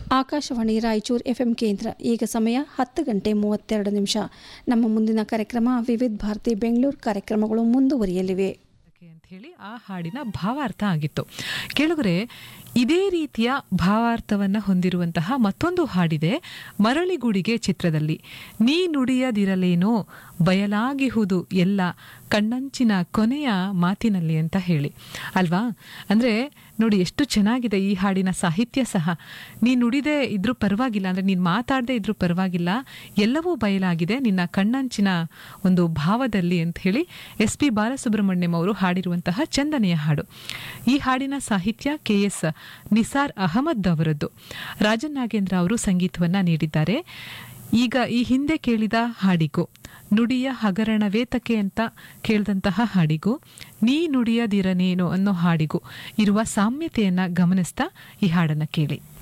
Akashvani Raichur FM ಕೇಂದ್ರ ಈಗ ಸಮಯ ಹತ್ತು ಗಂಟೆ ಮೂವತ್ತೆರಡು ನಿಮಿಷ ನಮ್ಮ ಮುಂದಿನ ಕಾರ್ಯಕ್ರಮ ವಿವಿಧ ಭಾರತಿ ಬೆಂಗಳೂರು ಕಾರ್ಯಕ್ರಮಗಳು ಮುಂದುವರಿಯಲಿವೆ ಅಂತ ಹೇಳಿ ಆ ಹಾಡಿನ ಭಾವಾರ್ಥ ಆಗಿತ್ತು ಕೇಳುಗರೆ ಇದೇ ರೀತಿಯ ಭಾವಾರ್ಥವನ್ನ ಹೊಂದಿರುವಂತಹ ಮತ್ತೊಂದು ಹಾಡಿದೆ ಮರಳಿಗುಡಿಗೆ ಚಿತ್ರದಲ್ಲಿ ನೀ ನುಡಿಯದಿರಲೇನೋ ಬಯಲಾಗಿಹುದು ಎಲ್ಲ ಕಣ್ಣಂಚಿನ ಕೊನೆಯ ಮಾತಿನಲ್ಲಿ ಅಂತ ಹೇಳಿ ಅಲ್ವಾ ಅಂದ್ರೆ ನೋಡಿ ಎಷ್ಟು ಚೆನ್ನಾಗಿದೆ ಈ ಹಾಡಿನ ಸಾಹಿತ್ಯ ಸಹ ನೀ ನುಡಿದೇ ಇದ್ರೂ ಪರವಾಗಿಲ್ಲ ಅಂದ್ರೆ ನೀನ್ ಮಾತಾಡದೆ ಇದ್ರೂ ಪರವಾಗಿಲ್ಲ ಎಲ್ಲವೂ ಬಯಲಾಗಿದೆ ನಿನ್ನ ಕಣ್ಣಂಚಿನ ಒಂದು ಭಾವದಲ್ಲಿ ಅಂತ ಹೇಳಿ ಎಸ್ ಪಿ ಬಾಲಸುಬ್ರಹ್ಮಣ್ಯಂ ಅವರು ಹಾಡಿರುವಂತಹ ಚಂದನೆಯ ಹಾಡು ಈ ಹಾಡಿನ ಸಾಹಿತ್ಯ ಕೆ ಎಸ್ ನಿಸಾರ್ ಅಹಮದ್ ಅವರದ್ದು ರಾಜನ್ ನಾಗೇಂದ್ರ ಅವರು ಸಂಗೀತವನ್ನ ನೀಡಿದ್ದಾರೆ ಈಗ ಈ ಹಿಂದೆ ಕೇಳಿದ ಹಾಡಿಗೂ ನುಡಿಯ ಹಗರಣವೇತಕೆ ಅಂತ ಕೇಳಿದಂತಹ ಹಾಡಿಗೂ ನೀ ನುಡಿಯದಿರನೇನು ಅನ್ನೋ ಹಾಡಿಗೂ ಇರುವ ಸಾಮ್ಯತೆಯನ್ನ ಗಮನಿಸ್ತಾ ಈ ಹಾಡನ್ನ ಕೇಳಿ